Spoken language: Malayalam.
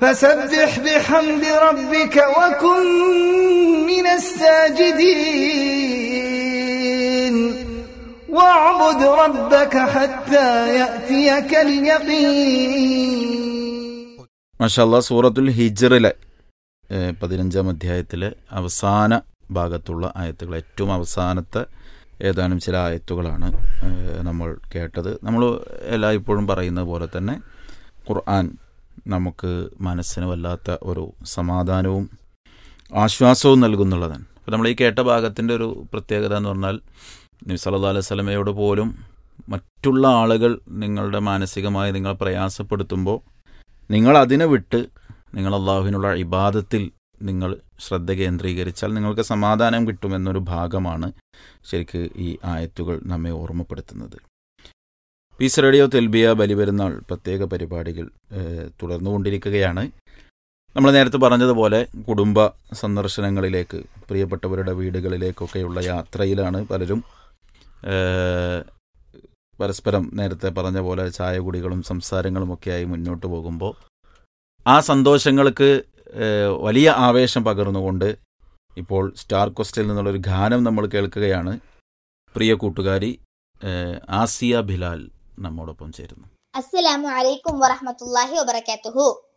فسبح بحمد ربك وكن من الساجدين واعبد ربك حتى يأتيك اليقين മഷാല്ല സൂറത്തുൽ ഹിജറിലെ ഏഹ്, പതിനഞ്ചാം അധ്യായത്തിലെ അവസാന ഭാഗത്തുള്ള ആയത്തുകൾ ഏറ്റവും അവസാനത്തെ ഏതാനും ചില ആയത്തുകളാണ് ഏഹ്, നമ്മൾ കേട്ടത് നമ്മൾ എല്ലായ്പ്പോഴും പറയുന്നത് പോലെ തന്നെ ഖുർആൻ നമുക്ക് മനസ്സിന് വല്ലാത്ത ഒരു സമാധാനവും ആശ്വാസവും നൽകുന്നുള്ളതാണ് അപ്പോൾ നമ്മൾ ഈ കേട്ട ഭാഗത്തിൻ്റെ ഒരു പ്രത്യേകത എന്ന് പറഞ്ഞാൽ നബി സല്ലല്ലാഹു അലൈഹി വസല്ലമയോട് പോലും മറ്റുള്ള ആളുകൾ നിങ്ങളുടെ മാനസികമായി നിങ്ങളെ പ്രയാസപ്പെടുത്തുമ്പോൾ നിങ്ങൾ അതിനെ വിട്ട് നിങ്ങൾ അള്ളാഹുവിനുള്ള ഇബാദത്തിൽ നിങ്ങൾ ശ്രദ്ധ കേന്ദ്രീകരിച്ചാൽ നിങ്ങൾക്ക് സമാധാനം കിട്ടുമെന്നൊരു ഭാഗമാണ് ശരിക്ക് ഈ ആയത്തുകൾ നമ്മെ ഓർമ്മപ്പെടുത്തുന്നത് പീസ് റേഡിയോ തെൽബിയ ബലിപെരുന്നാൾ പ്രത്യേക പരിപാടികൾ ഏഹ്, തുടർന്നുകൊണ്ടിരിക്കുകയാണ് നമ്മൾ നേരത്തെ പറഞ്ഞതുപോലെ കുടുംബ സന്ദർശനങ്ങളിലേക്ക് പ്രിയപ്പെട്ടവരുടെ വീടുകളിലേക്കൊക്കെയുള്ള യാത്രയിലാണ് പലരും ഏഹ്, പരസ്പരം നേരത്തെ പറഞ്ഞ പോലെ ചായ കുടികളും സംസാരങ്ങളും ഒക്കെയായി മുന്നോട്ട് പോകുമ്പോൾ ആ സന്തോഷങ്ങൾക്ക് ഏഹ്, വലിയ ആവേശം പകർന്നുകൊണ്ട് ഇപ്പോൾ സ്റ്റാർ ക്വസ്റ്റിൽ നിന്നുള്ളൊരു ഗാനം നമ്മൾ കേൾക്കുകയാണ് പ്രിയ കൂട്ടുകാരി ഏഹ്, ആസിയ ബിലാൽ നമ്മോടൊപ്പം ചേരുന്നു അസ്സലാമു അലൈക്കും വറഹ്മത്തുള്ളാഹി വബറകാതുഹു